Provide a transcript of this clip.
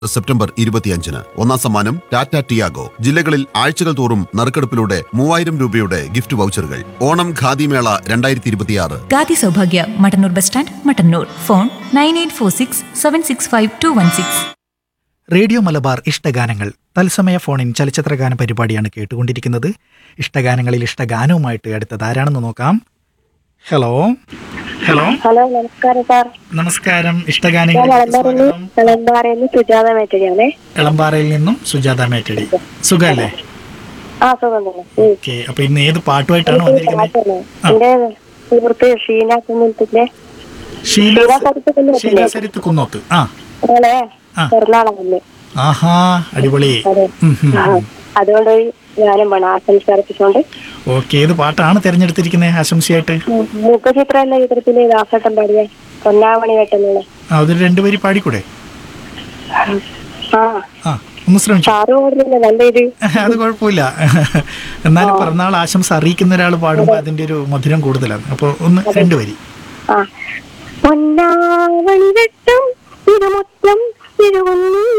September ഇരുപത്തിയഞ്ചിന് ഒന്നാം സമ്മാനം ടാറ്റ ടിയാഗോ ജില്ലകളിൽ ആഴ്ചകൾ തോറും നറുക്കെടുപ്പിലൂടെ മൂവായിരം രൂപയുടെ ഗിഫ്റ്റ് വൗച്ചറുകൾ ഓണം ഖാദിമേള രണ്ടായിരത്തി ഇരുപത്തിയാറ് ഗാതി സൗഭാഗ്യ Mattannur bus stand Mattannur phone nine eight four six seven six five two one six radio Malabar ഇഷ്ടഗാനങ്ങൾ തത്സമയ ഫോണിൻ ചലച്ചിത്രഗാന പരിപാടിയാണ് കേട്ടുകൊണ്ടിരിക്കുന്നത് ഇഷ്ടഗാനങ്ങളിൽ ഇഷ്ടഗാനവുമായിട്ട് അടുത്തത് ആരാണെന്ന് നോക്കാം ഹലോ ഹലോ ഹലോ നമസ്കാരം സാർ നമസ്കാരം ഞാൻ ഇഷ്ടഗാനങ്ങൾ വളമ്പാറയിൽ വളമ്പാറയിൽ സുജാത മേറ്റടിയാണേ എളമ്പാറയിൽ നിന്നും സുജാത മേറ്റടി സുഖല്ലേ ആ സുഖം തന്നെ ഉം. ഓക്കെ അപ്പൊ ഇന്ന് ഏത് പാട്ടുമായിട്ടാണ് വന്നിരിക്കുന്നത് പാട്ടാണ്. എന്റെ സുഹൃത്ത് ഷീന കുന്നത്തിലെ ഷീല ഷീല സരിത്ത് കുന്നത്തിലെ ഷീല സരിത്ത് കുന്നോത്ത് ആ അവളെ ആ. പിറന്നാളാണ് ആഹാ അടിപൊളി അതെ ഉം, ഉം, ആ. ഉം. അതുകൊണ്ട് ഒരു ഗാനം വേണം ആശംസ അർപ്പിച്ചുകൊണ്ട് ഓക്കെ ഏത് പാട്ടാണ് തിരഞ്ഞെടുത്തിരിക്കുന്നത് ആശംസയായിട്ട് മൂക്കചിത്ര എന്ന ചിത്രത്തിലെ ദാസട്ടം പാടിയ പൊന്നാമണി വെട്ടുന്നുള്ള ആ അതൊരു രണ്ടുപേരി പാടിക്കൂടെ ആ ആ ഒന്ന് ശ്രമിച്ചു സാറ് പാടുന്നില്ല നല്ല ഇത് അത് കുഴപ്പമില്ല എന്നാലും പിറന്നാൾ ആശംസ അറിയിക്കുന്ന ഒരാൾ പാടുമ്പോൾ അതിന്റെ ഒരു മധുരം കൂടുതലാണ് അപ്പോൾ ഒന്ന് രണ്ടുപേരി ആ പൊന്നാമണി വെട്ട